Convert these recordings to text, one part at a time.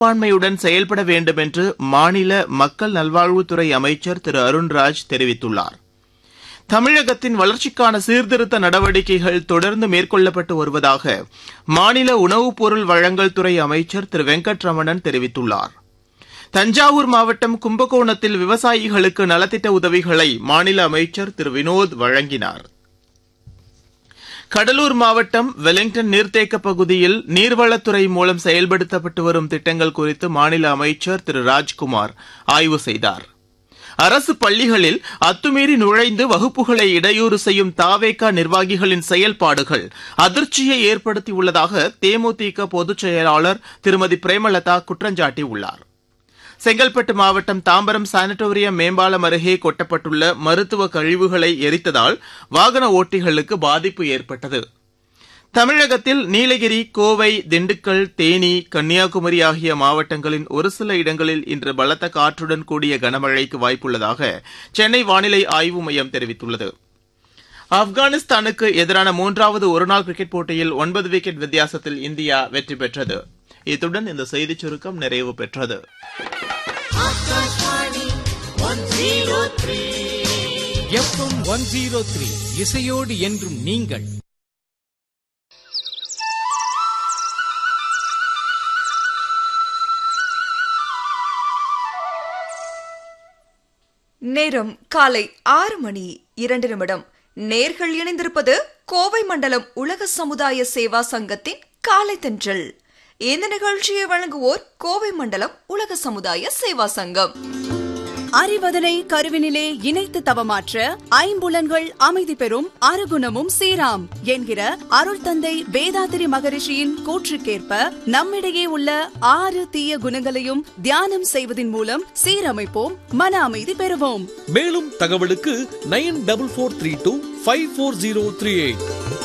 மனப்பான்மையுடன் செயல்பட வேண்டும் என்று மாநில மக்கள் நல்வாழ்வுத்துறை அமைச்சர் திரு அருண்ராஜ் தெரிவித்துள்ளார் தமிழகத்தின் வளர்ச்சிக்கான சீர்திருத்த நடவடிக்கைகள் தொடர்ந்து மேற்கொள்ளப்பட்டு வருவதாக மாநில உணவுப் பொருள் வழங்கல் துறை அமைச்சர் திரு வெங்கட்ரமணன் தெரிவித்துள்ளார் தஞ்சாவூர் மாவட்டம் கும்பகோணத்தில் விவசாயிகளுக்கு நலத்திட்ட உதவிகளை மாநில அமைச்சர் திரு வினோத் வழங்கினார் கடலூர் மாவட்டம் வெலிங்டன் நீர்த்தேக்க பகுதியில் நீர்வளத்துறை மூலம் செயல்படுத்தப்பட்டு வரும் திட்டங்கள் குறித்து மாநில அமைச்சர் திரு ராஜ்குமார் ஆய்வு செய்தார் அரசு பள்ளிகளில் அத்துமீறி நுழைந்து வகுப்புகளை இடையூறு செய்யும் தாவேகா நிர்வாகிகளின் செயல்பாடுகள் அதிர்ச்சியை ஏற்படுத்தியுள்ளதாக தேமுதிக பொதுச் செயலாளர் திருமதி பிரேமலதா குற்றஞ்சாட்டியுள்ளார் செங்கல்பட்டு மாவட்டம் தாம்பரம் சானிட்டோரியம் மேம்பாலம் அருகே கொட்டப்பட்டுள்ள மருத்துவ கழிவுகளை எரித்ததால் வாகன ஓட்டிகளுக்கு பாதிப்பு ஏற்பட்டது தமிழகத்தில் நீலகிரி கோவை திண்டுக்கல் தேனி கன்னியாகுமரி ஆகிய மாவட்டங்களின் ஒரு சில இடங்களில் இன்று பலத்த காற்றுடன் கூடிய கனமழைக்கு வாய்ப்புள்ளதாக சென்னை வானிலை ஆய்வு மையம் தெரிவித்துள்ளது ஆப்கானிஸ்தானுக்கு எதிரான மூன்றாவது ஒருநாள் கிரிக்கெட் போட்டியில் ஒன்பது விக்கெட் வித்தியாசத்தில் இந்தியா வெற்றி பெற்றது இத்துடன் இந்த செய்திச் சுருக்கம் நிறைவு பெற்றது எஃப்எம் ஒன் ஜீரோ த்ரீ இசையோடு என்றும் நீங்கள் நேரம் காலை ஆறு மணி இரண்டு நிமிடம் நேர்கள் இணைந்திருப்பது கோவை மண்டலம் உலக சமுதாய சேவா சங்கத்தின் காலை தென்றல் இந்த நிகழ்ச்சியை வழங்குவோர் கோவை மண்டலம் உலக சமுதாய சேவா சங்கம் அறிவதனை கருவினிலே இணைத்து தவமாற்ற ஐம்புலன்கள் அமைதி பெறும் அருகுணமும் சீராம் என்கிற அருள் தந்தை வேதாத்திரி மகரிஷியின் கூற்றுக்கேற்ப நம்மிடையே உள்ள ஆறு தீய குணங்களையும் தியானம் செய்வதன் மூலம் சீரமைப்போம் மன அமைதி பெறுவோம் மேலும் தகவலுக்கு nine double four three two five four zero three eight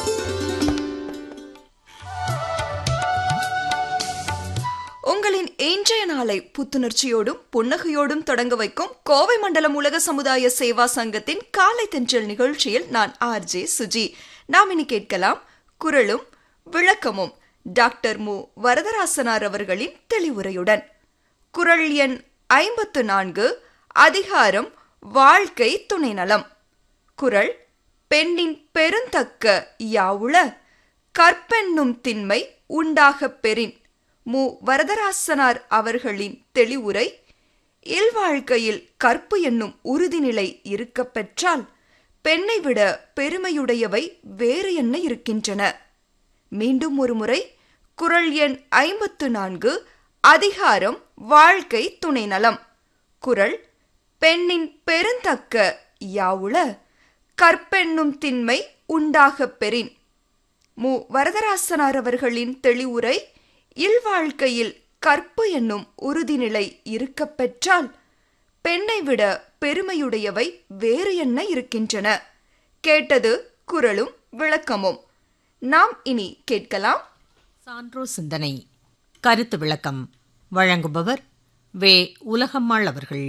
உங்களின் இன்றைய நாளை புத்துணர்ச்சியோடும் புன்னகையோடும் தொடங்க வைக்கும் கோவை மண்டலம் உலக சமுதாய சேவா சங்கத்தின் காலை தென்றல் நிகழ்ச்சியில் நான் ஆர் ஜே சுஜி நாம் இனி கேட்கலாம் குரலும் விளக்கமும் டாக்டர் மு வரதராசனார் அவர்களின் தெளிவுரையுடன் குரல் எண் ஐம்பத்து நான்கு அதிகாரம் வாழ்க்கை துணை நலம் குரல் பெண்ணின் பெருந்தக்க யாவுள கற்பென்னும் திண்மை உண்டாகப் பெறின் மு வரதராசனார் அவர்களின் தெளிவுரை இல்வாழ்க்கையில் கற்பு என்னும் உறுதிநிலை இருக்கப் பெற்றால் பெண்ணை விட பெருமையுடையவை வேறு என்ன இருக்கின்றன மீண்டும் ஒருமுறை குரல் எண் ஐம்பத்து நான்கு அதிகாரம் வாழ்க்கை துணை நலம் குரல் பெண்ணின் பெருந்தக்க யாவுள கற்பென்னும் திண்மை உண்டாகப் பெறின் மு வரதராசனார் அவர்களின் தெளிவுரை இல்வாழ்க்கையில் கற்பு என்னும் உறுதிநிலை இருக்கப் பெற்றால் பெண்ணை விட பெருமையுடையவை வேறு என்ன இருக்கின்றன கேட்டது குரலும் விளக்கமும் நாம் இனி கேட்கலாம் சான்றோ சிந்தனை கருத்து விளக்கம் வழங்குபவர் வே உலகம்மாள் அவர்கள்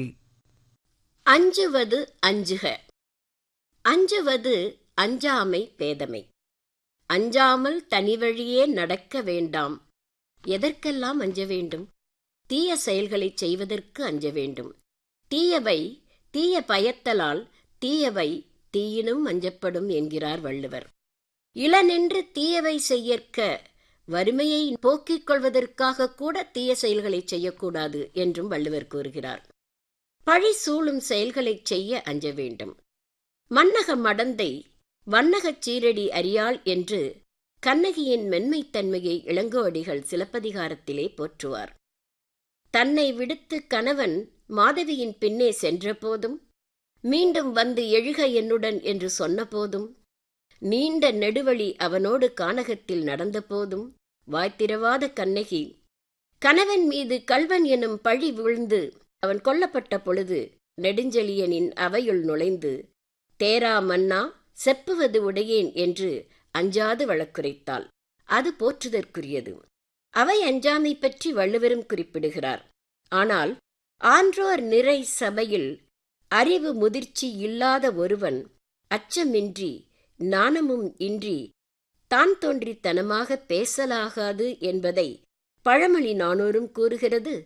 அஞ்சுவது அஞ்சுக அஞ்சுவது அஞ்சாமை பேதமை அஞ்சாமல் தனிவழியே நடக்க வேண்டாம் எதற்கெல்லாம் அஞ்ச வேண்டும் தீய செயல்களைச் செய்வதற்கு அஞ்ச வேண்டும் தீயவை தீய பயத்தலால் தீயவை தீயினும் அஞ்சப்படும் என்கிறார் வள்ளுவர் இளனென்று தீயவை செய்யற்க வறுமையை போக்கிக் கொள்வதற்காக கூட தீய செயல்களைச் செய்யக்கூடாது என்றும் வள்ளுவர் கூறுகிறார் பழி சூழும் செயல்களைச் செய்ய அஞ்ச வேண்டும் மன்னக மடந்தை வண்ணகச் சீரடி அறியாள் என்று கண்ணகியின் மென்மைத்தன்மையை இளங்கோடிகள் சிலப்பதிகாரத்திலே போற்றுவார் தன்னை விடுத்து கணவன் மாதவியின் பின்னே சென்றபோதும் மீண்டும் வந்து எழுக என்னுடன் என்று சொன்னபோதும் நீண்ட நெடுவழி அவனோடு கானகத்தில் நடந்தபோதும் வாய்த்திரவாத கண்ணகி கணவன் மீது கல்வன் எனும் பழி விழுந்து அவன் கொல்லப்பட்ட பொழுது நெடுஞ்செழியனின் அவையுள் நுழைந்து தேரா மன்னா செப்புவது உடையேன் என்று அஞ்சாது வழக்குரைத்தாள் அது போற்றுதற்குரியது அவை அஞ்சாமை பற்றி வள்ளுவரும் குறிப்பிடுகிறார் ஆனால் ஆன்றோர் நிறை சபையில் அறிவு முதிர்ச்சி இல்லாத ஒருவன் அச்சமின்றி நாணமும் இன்றி தான் தோன்றித்தனமாக பேசலாகாது என்பதை பழமொழி நானூறும் கூறுகிறது